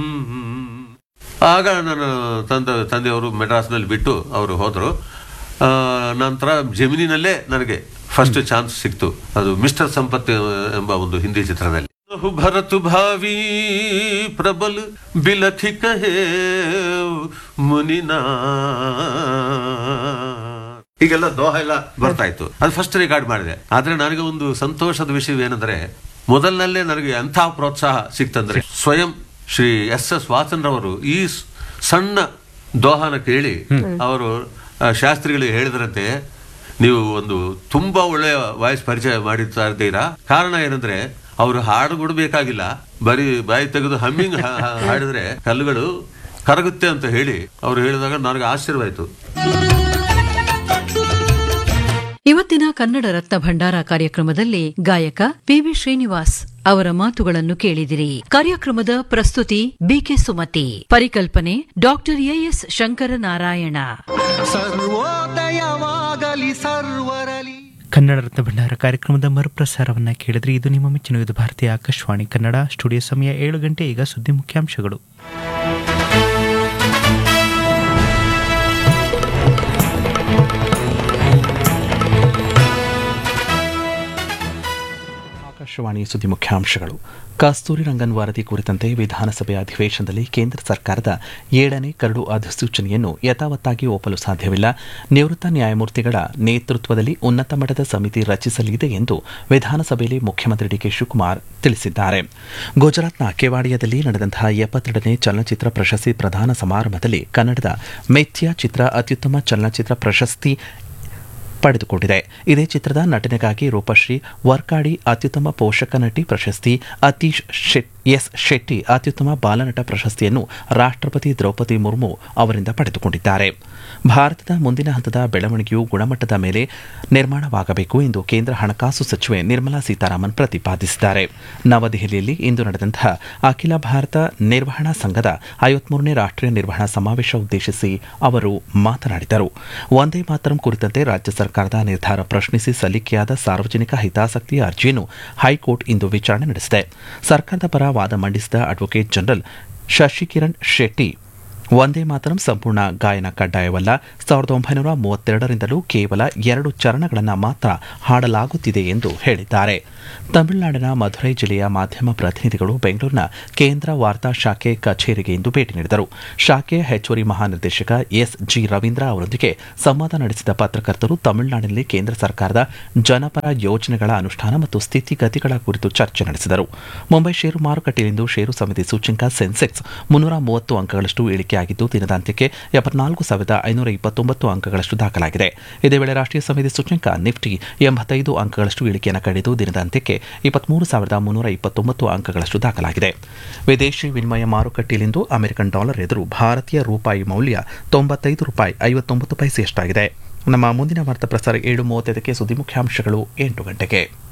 ಆಗ ನನ್ನ ತಂದೆ ತಂದೆಯವರು ಮೆಡ್ರಾಸ್ನಲ್ಲಿ ಬಿಟ್ಟು ಅವರು ಹೋದರು ನಂತರ ಜಮಿನಿನಲ್ಲೇ ನನಗೆ ಫಸ್ಟ್ ಚಾನ್ಸ್ ಸಿಕ್ತು ಅದು ಮಿಸ್ಟರ್ ಸಂಪತ್ ಎಂಬ ಒಂದು ಹಿಂದಿ ಚಿತ್ರದಲ್ಲಿ ಭರತ್ ಭಾವಿ ಪ್ರಬಲ್ ಬಿಲಥಿ ಕಹೇ ಮುನಿನಾ ಹೀಗೆಲ್ಲ ದೋಹ ಎಲ್ಲ ಬರ್ತಾ ಇತ್ತು ಅದು ಫಸ್ಟ್ ರೆಕಾರ್ಡ್ ಮಾಡಿದೆ ಆದ್ರೆ ನನಗೆ ಒಂದು ಸಂತೋಷದ ವಿಷಯವೇನೆಂದರೆ ಮೊದಲನಲ್ಲೇ ನನಗೆ ಎಂಥ ಪ್ರೋತ್ಸಾಹ ಸಿಕ್ತಂದ್ರೆ ಸ್ವಯಂ ಶ್ರೀ ಎಸ್ ಎಸ್ ವಾಸನ್ರವರು ಈ ಸ್- ಸಣ್ಣ ದೋಹಾನ ಕೇಳಿ ಅವರು ಆ, ಶಾಸ್ತ್ರಿಗಳಿಗೆ ಹೇಳಿದ್ರಂತೆ ನೀವು ಒಂದು ತುಂಬಾ ಒಳ್ಳೆಯ ವಾಯ್ಸ್ ಪರಿಚಯ ಮಾಡಿರ್ತಾ ಇದ್ದೀರಾ ಕಾರಣ ಏನಂದ್ರೆ ಅವರು ಹಾಡು ಬಿಡಬೇಕಾಗಿಲ್ಲ ಬರೀ ಬಾಯಿ ತೆಗೆದು ಹಮ್ಮಿಂಗ್ ಹಾಡಿದ್ರೆ ಕಲ್ಲುಗಳು ಕರಗುತ್ತೆ ಅಂತ ಹೇಳಿ ಅವರು ಹೇಳಿದಾಗ ನನಗೆ ಆಶ್ಚರ್ಯವಾಯಿತು ಇವತ್ತಿನ ಕನ್ನಡ ರತ್ನ ಭಂಡಾರ ಕಾರ್ಯಕ್ರಮದಲ್ಲಿ ಗಾಯಕ ಪಿವಿ ಶ್ರೀನಿವಾಸ್ ಅವರ ಮಾತುಗಳನ್ನು ಕೇಳಿದಿರಿ ಕಾರ್ಯಕ್ರಮದ ಪ್ರಸ್ತುತಿ ಬಿಕೆ ಸುಮತಿ ಪರಿಕಲ್ಪನೆ ಡಾಕ್ಟರ್ ಎಎಸ್ ಶಂಕರನಾರಾಯಣ ಸರ್ವೋದಯವಾಗಲಿ ಸರ್ವರಲಿ ಕನ್ನಡ ರತ್ನ ಭಂಡಾರ ಕಾರ್ಯಕ್ರಮದ ಮರುಪ್ರಸಾರವನ್ನ ಕೇಳಿದ್ರೆ ಇದು ನಿಮ್ಮ ಮೆಚ್ಚಿನ ಇದು ಭಾರತೀಯ ಆಕಾಶವಾಣಿ ಕನ್ನಡ ಸ್ಟುಡಿಯೋ ಸಮಯ ಏಳು ಗಂಟೆ ಈಗ ಸುದ್ದಿ ಮುಖ್ಯಾಂಶಗಳು ಆಕಾಶವಾಣಿ ಸುದ್ದಿ ಮುಖ್ಯಾಂಶಗಳು ಕಸ್ತೂರಿ ರಂಗನ್ ವರದಿ ಕುರಿತಂತೆ ವಿಧಾನಸಭೆ ಅಧಿವೇಶನದಲ್ಲಿ ಕೇಂದ್ರ ಸರ್ಕಾರದ ಏಳನೇ ಕರಡು ಅಧಿಸೂಚನೆಯನ್ನು ಯಥಾವತ್ತಾಗಿ ಒಪ್ಪಲು ಸಾಧ್ಯವಿಲ್ಲ ನಿವೃತ್ತ ನ್ಯಾಯಮೂರ್ತಿಗಳ ನೇತೃತ್ವದಲ್ಲಿ ಉನ್ನತ ಮಟ್ಟದ ಸಮಿತಿ ರಚಿಸಲಿದೆ ಎಂದು ವಿಧಾನಸಭೆಯಲ್ಲಿ ಮುಖ್ಯಮಂತ್ರಿ ಡಿಕೆ ಶಿವಕುಮಾರ್ ತಿಳಿಸಿದ್ದಾರೆ ಗುಜರಾತ್ನ ಕೆವಾಡಿಯಾದಲ್ಲಿ ನಡೆದಂತಹ ಎಪ್ಪತ್ತೆರಡನೇ ಚಲನಚಿತ್ರ ಪ್ರಶಸ್ತಿ ಪ್ರದಾನ ಸಮಾರಂಭದಲ್ಲಿ ಕನ್ನಡದ ಮೆಥ್ಯ ಚಿತ್ರ ಅತ್ಯುತ್ತಮ ಚಲನಚಿತ್ರ ಪ್ರಶಸ್ತಿ ಪಡೆದುಕೊಂಡಿದೆ ಇದೇ ಚಿತ್ರದ ನಟನೆಗಾಗಿ ರೂಪಶ್ರೀ ವರ್ಕಾಡಿ ಅತ್ಯುತ್ತಮ ಪೋಷಕ ನಟಿ ಪ್ರಶಸ್ತಿ ಅತೀಶ್ ಶೆಟ್ ಎಸ್ ಶೆಟ್ಟಿ ಅತ್ಯುತ್ತಮ ಬಾಲನಟ ಪ್ರಶಸ್ತಿಯನ್ನು ರಾಷ್ಟ್ರಪತಿ ದ್ರೌಪದಿ ಮುರ್ಮು ಅವರಿಂದ ಪಡೆದುಕೊಂಡಿದ್ದಾರೆ ಭಾರತದ ಮುಂದಿನ ಹಂತದ ಬೆಳವಣಿಗೆಯು ಗುಣಮಟ್ಟದ ಮೇಲೆ ನಿರ್ಮಾಣವಾಗಬೇಕು ಎಂದು ಕೇಂದ್ರ ಹಣಕಾಸು ಸಚಿವೆ ನಿರ್ಮಲಾ ಸೀತಾರಾಮನ್ ಪ್ರತಿಪಾದಿಸಿದ್ದಾರೆ ನವದೆಹಲಿಯಲ್ಲಿ ಇಂದು ನಡೆದಂತಹ ಅಖಿಲ ಭಾರತ ನಿರ್ವಹಣಾ ಸಂಘದ ಐವತ್ಮೂರನೇ ರಾಷ್ಟ್ರೀಯ ನಿರ್ವಹಣಾ ಸಮಾವೇಶ ಉದ್ದೇಶಿಸಿ ಅವರು ಮಾತನಾಡಿದರು ಒಂದೇ ಮಾತರಂ ಕುರಿತಂತೆ ರಾಜ್ಯ ಸರ್ಕಾರದ ನಿರ್ಧಾರ ಪ್ರಶ್ನಿಸಿ ಸಲ್ಲಿಕೆಯಾದ ಸಾರ್ವಜನಿಕ ಹಿತಾಸಕ್ತಿ ಅರ್ಜಿಯನ್ನು ಹೈಕೋರ್ಟ್ ಇಂದು ವಿಚಾರಣೆ ನಡೆಸಿದೆ ಸರ್ಕಾರದ ಪರ ವಾದ ಮಂಡಿಸಿದ ಅಡ್ವೊಕೇಟ್ ಜನರಲ್ ಶಶಿಕಿರಣ್ ಶೆಟ್ಟಿ ಒಂದೇ ಮಾತರಂ ಸಂಪೂರ್ಣ ಗಾಯನ ಕಡ್ಡಾಯವಲ್ಲ ಸಾವಿರದ ಒಂಬೈನೂರ ಮೂವತ್ತೆರಡರಿಂದಲೂ ಕೇವಲ ಎರಡು ಚರಣಗಳನ್ನು ಮಾತ್ರ ಹಾಡಲಾಗುತ್ತಿದೆ ಎಂದು ಹೇಳಿದ್ದಾರೆ ತಮಿಳುನಾಡಿನ ಮಧುರೈ ಜಿಲ್ಲೆಯ ಮಾಧ್ಯಮ ಪ್ರತಿನಿಧಿಗಳು ಬೆಂಗಳೂರಿನ ಕೇಂದ್ರ ವಾರ್ತಾ ಶಾಖೆ ಕಚೇರಿಗೆ ಇಂದು ಭೇಟಿ ನೀಡಿದರು ಶಾಖೆಯ ಹೆಚ್ಚುವರಿ ಮಹಾನಿರ್ದೇಶಕ ಎಸ್ ಜಿ ರವೀಂದ್ರ ಅವರೊಂದಿಗೆ ಸಂವಾದ ನಡೆಸಿದ ಪತ್ರಕರ್ತರು ತಮಿಳುನಾಡಿನಲ್ಲಿ ಕೇಂದ್ರ ಸರ್ಕಾರದ ಜನಪರ ಯೋಜನೆಗಳ ಅನುಷ್ಠಾನ ಮತ್ತು ಸ್ಥಿತಿಗತಿಗಳ ಕುರಿತು ಚರ್ಚೆ ನಡೆಸಿದರು ಮುಂಬೈ ಷೇರು ಮಾರುಕಟ್ಟೆಯಲ್ಲಿಂದು ಷೇರು ಸಮಿತಿ ಸೂಚ್ಯಂಕ ಸೆನ್ಸೆಕ್ಸ್ ಮುನ್ನೂರ ಮೂವತ್ತು ಅಂಕಗಳಷ್ಟು ಇಳಿಕೆಯಾಗಿದ್ದು ದಿನದಾಂತ್ಯಕ್ಕೆ ಎಪ್ಪತ್ನಾಲ್ಕು ಸಾವಿರದ ಐನೂರ ಇಪ್ಪತ್ತೊಂಬತ್ತು ಅಂಕಗಳಷ್ಟು ದಾಖಲಾಗಿದೆ ಇದೇ ವೇಳೆ ರಾಷ್ಟ್ರೀಯ ಸಮಿತಿ ಸೂಚ್ಯಂಕ ನಿಫ್ಟಿ ಎಂಬತ್ತೈದು ಅಂಕಗಳಷ್ಟು ಇಳಿಕೆಯನ್ನು ಕಂಡಿದ್ದು ದಿನದಾಂತ್ಯಕ್ಕೆ ಇಪ್ಪತ್ಮೂರು ಸಾವಿರದ ಮುನ್ನೂರ ಇಪ್ಪತ್ತೊಂಬತ್ತು ಅಂಕಗಳಷ್ಟು ದಾಖಲಾಗಿದೆ ವಿದೇಶಿ ವಿನಿಮಯ ಮಾರುಕಟ್ಟೆಯಲ್ಲಿಂದು ಅಮೆರಿಕನ್ ಡಾಲರ್ ಎದುರು ಭಾರತೀಯ ರೂಪಾಯಿ ಮೌಲ್ಯ ತೊಂಬತ್ತೈದು ರೂಪಾಯಿ ಐವತ್ತೊಂಬತ್ತು ಪೈಸೆಯಷ್ಟಾಗಿದೆ ನಮ್ಮ ಮುಂದಿನ ವಾರ್ತಾ ಪ್ರಸಾರ ಏಳು ಮೂವತ್ತೈದಕ್ಕೆ ಸುದ್ದಿ ಮುಖ್ಯಾಂಶಗಳು ಎಂಟು ಗಂಟೆಗೆ